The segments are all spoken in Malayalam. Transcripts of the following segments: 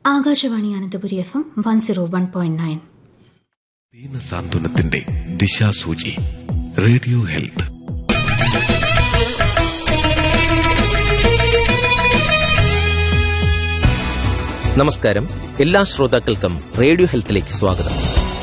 Akashvani Ananthapuri F M one zero one point nine ദീനസാന്ത്വനത്തിന്റെ ദിശാസൂചി റേഡിയോ ഹെൽത്ത് നമസ്കാരം എല്ലാ ശ്രോതാക്കൾക്കും റേഡിയോ ഹെൽത്തിലേക്ക് സ്വാഗതം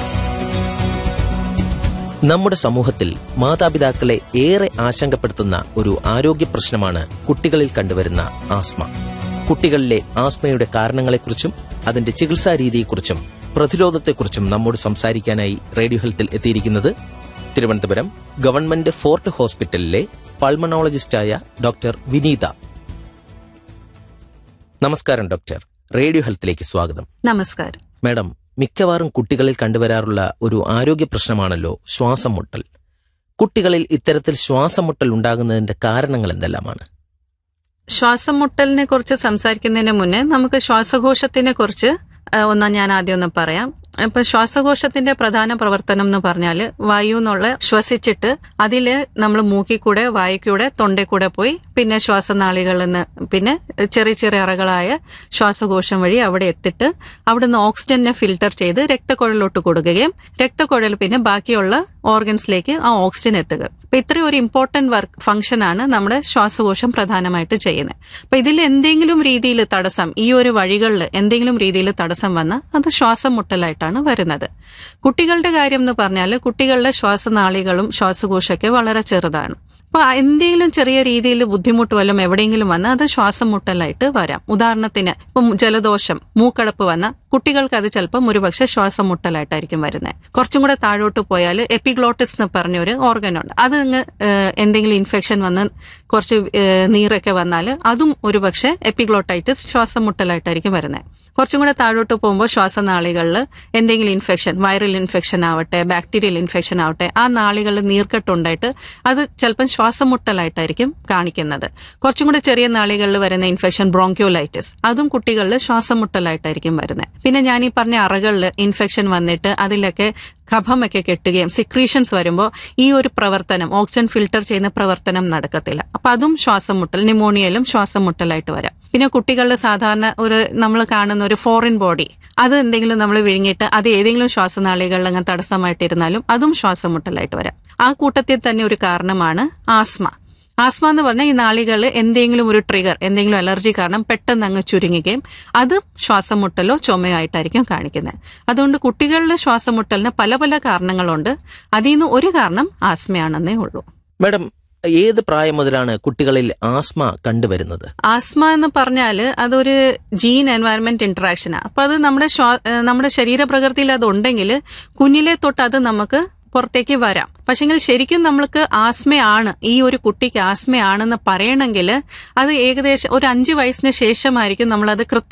നമ്മുടെ സമൂഹത്തിൽ മാതാപിതാക്കളെ ഏറെ ആശങ്കപ്പെടുത്തുന്ന ഒരു ആരോഗ്യ പ്രശ്നമാണ് കുട്ടികളിൽ കണ്ടുവരുന്ന ആസ്മ കുട്ടികളിലെ ആസ്മയുടെ കാരണങ്ങളെക്കുറിച്ചും അതിന്റെ ചികിത്സാ രീതിയെക്കുറിച്ചും പ്രതിരോധത്തെക്കുറിച്ചും നമ്മോട് സംസാരിക്കാനായി റേഡിയോ ഹെൽത്തിൽ എത്തിയിരിക്കുന്നത് തിരുവനന്തപുരം ഗവൺമെന്റ് ഫോർട്ട് ഹോസ്പിറ്റലിലെ പൾമണോളജിസ്റ്റായ ഡോക്ടർ വിനീത നമസ്കാരം ഡോക്ടർ റേഡിയോ ഹെൽത്തിലേക്ക് സ്വാഗതം നമസ്കാരം മാഡം മിക്കവാറും കുട്ടികളിൽ കണ്ടുവരാറുള്ള ഒരു ആരോഗ്യ പ്രശ്നമാണല്ലോ ശ്വാസം മുട്ടൽ കുട്ടികളിൽ ഇത്തരത്തിൽ ശ്വാസം മുട്ടൽ ഉണ്ടാകുന്നതിന്റെ കാരണങ്ങൾ എന്തെല്ലാമാണ് ശ്വാസം മുട്ടലിനെ കുറിച്ച് സംസാരിക്കുന്നതിന് മുന്നേ നമുക്ക് ശ്വാസകോശത്തിനെ കുറിച്ച് ആ, ഒന്ന് ഞാൻ ആദ്യം ഒന്ന് പറയാം ഇപ്പൊ ശ്വാസകോശത്തിന്റെ പ്രധാന പ്രവർത്തനം എന്ന് പറഞ്ഞാൽ വായു എന്നുള്ള ശ്വസിച്ചിട്ട് അതില് നമ്മൾ മൂക്കിൽ കൂടെ വായുക്കൂടെ തൊണ്ടയിൽ കൂടെ പോയി പിന്നെ ശ്വാസനാളികളിൽ നിന്ന് പിന്നെ ചെറിയ ചെറിയ അറകളായ ശ്വാസകോശം വഴി അവിടെ എത്തിയിട്ട് അവിടുന്ന് ഓക്സിജനെ ഫിൽട്ടർ ചെയ്ത് രക്തക്കുഴലിലോട്ട് കൊടുക്കുകയും രക്തക്കുഴൽ പിന്നെ ബാക്കിയുള്ള ഓർഗൻസിലേക്ക് ആ ഓക്സിജൻ എത്തുക അപ്പൊ ഇത്രയും ഒരു ഇമ്പോർട്ടന്റ് വർക്ക് ഫംഗ്ഷൻ ആണ് നമ്മുടെ ശ്വാസകോശം പ്രധാനമായിട്ട് ചെയ്യുന്നത് അപ്പൊ ഇതിൽ എന്തെങ്കിലും രീതിയിൽ തടസ്സം ഈ ഒരു വഴികളിൽ എന്തെങ്കിലും രീതിയിൽ തടസ്സം വന്നാൽ അത് ശ്വാസം മുട്ടലായിട്ടാണ് വരുന്നത് കുട്ടികളുടെ കാര്യം എന്ന് പറഞ്ഞാൽ കുട്ടികളുടെ ശ്വാസനാളികളും ശ്വാസകോശമൊക്കെ വളരെ ചെറുതാണ് അപ്പൊ എന്തെങ്കിലും ചെറിയ രീതിയിൽ ബുദ്ധിമുട്ട് വല്ലതും എവിടെയെങ്കിലും വന്നാൽ അത് ശ്വാസം മുട്ടലായിട്ട് വരാം ഉദാഹരണത്തിന് ഇപ്പം ജലദോഷം മൂക്കടപ്പ് വന്ന കുട്ടികൾക്ക് അത് ചിലപ്പം ഒരുപക്ഷെ ശ്വാസം മുട്ടലായിട്ടായിരിക്കും വരുന്നത് കുറച്ചും കൂടെ താഴോട്ട് പോയാൽ എപ്പിഗ്ലോട്ടിസ് എന്ന് പറഞ്ഞ ഒരു ഓർഗൻ ഉണ്ട് അത് അങ്ങ് ഏഹ്, എന്തെങ്കിലും ഇൻഫെക്ഷൻ വന്ന് കുറച്ച് ഏഹ്, നീറൊക്കെ വന്നാൽ അതും ഒരുപക്ഷെ എപ്പിഗ്ലോട്ടൈറ്റിസ് ശ്വാസം മുട്ടലായിട്ടായിരിക്കും വരുന്നത് കുറച്ചും കൂടെ താഴോട്ട് പോകുമ്പോൾ ശ്വാസനാളികളിൽ എന്തെങ്കിലും ഇൻഫെക്ഷൻ വൈറൽ ഇൻഫെക്ഷൻ ആവട്ടെ ബാക്ടീരിയൽ ഇൻഫെക്ഷൻ ആവട്ടെ ആ നാളികളിൽ നീർക്കെട്ടുണ്ടായിട്ട് അത് ചിലപ്പം ശ്വാസം മുട്ടലായിട്ടായിരിക്കും കാണിക്കുന്നത് കുറച്ചും കൂടെ ചെറിയ നാളികളിൽ വരുന്ന ഇൻഫെക്ഷൻ ബ്രോങ്ക്യോലൈറ്റിസ് അതും കുട്ടികളിൽ ശ്വാസം മുട്ടലായിട്ടായിരിക്കും വരുന്നത് പിന്നെ ഞാൻ ഈ പറഞ്ഞ അറകളിൽ ഇൻഫെക്ഷൻ വന്നിട്ട് അതിലൊക്കെ കഫമൊക്കെ കെട്ടുകയും സിക്രീഷൻസ് വരുമ്പോൾ ഈ ഒരു പ്രവർത്തനം ഓക്സിജൻ ഫിൽട്ടർ ചെയ്യുന്ന പ്രവർത്തനം നടക്കത്തില്ല അപ്പൊ അതും ശ്വാസം മുട്ടൽ ന്യൂമോണിയയിലും ശ്വാസം മുട്ടലായിട്ട് വരാം പിന്നെ കുട്ടികളുടെ സാധാരണ ഒരു നമ്മൾ കാണുന്ന ഒരു ഫോറിൻ ബോഡി അത് എന്തെങ്കിലും നമ്മൾ വിഴുങ്ങിയിട്ട് അത് ഏതെങ്കിലും ശ്വാസനാളികളിൽ അങ്ങനെ തടസ്സമായിട്ടിരുന്നാലും അതും ശ്വാസം മുട്ടലായിട്ട് വരാം ആ കൂട്ടത്തിൽ തന്നെ ഒരു കാരണമാണ് ആസ്മ ആസ്മ എന്ന് പറഞ്ഞാൽ ഈ നാളികൾ എന്തെങ്കിലും ഒരു ട്രിഗർ എന്തെങ്കിലും അലർജി കാരണം പെട്ടെന്ന് അങ്ങ് ചുരുങ്ങുകയും അത് ശ്വാസം മുട്ടലോ ചുമയോ ആയിട്ടായിരിക്കും കാണിക്കുന്നത് അതുകൊണ്ട് കുട്ടികളുടെ ശ്വാസം മുട്ടലിന് പല പല കാരണങ്ങളുണ്ട് അതിൽ നിന്ന് ഒരു കാരണം ആസ്മയാണെന്നേ ഉള്ളൂ മാഡം ഏത് പ്രായം മുതലാണ് കുട്ടികളിൽ ആസ്മ കണ്ടുവരുന്നത് ആസ്മ എന്ന് പറഞ്ഞാൽ അതൊരു ജീൻ എൻവയറമെന്റ് ഇന്ററാക്ഷനാണ് അപ്പൊ അത് നമ്മുടെ ശ്വാ- ഏഹ് നമ്മുടെ ശരീരപ്രകൃതിയിൽ അത് ഉണ്ടെങ്കിൽ കുഞ്ഞിലെ തൊട്ട് അത് നമുക്ക് പുറത്തേക്ക് വരാം പക്ഷെങ്കിൽ ശരിക്കും നമ്മൾക്ക് ആസ്മയാണ് ഈ ഒരു കുട്ടിക്ക് ആസ്മയാണെന്ന് പറയണമെങ്കിൽ അത് ഏകദേശം ഒരു അഞ്ച് വയസ്സിന് ശേഷമായിരിക്കും നമ്മളത് കൃത്യം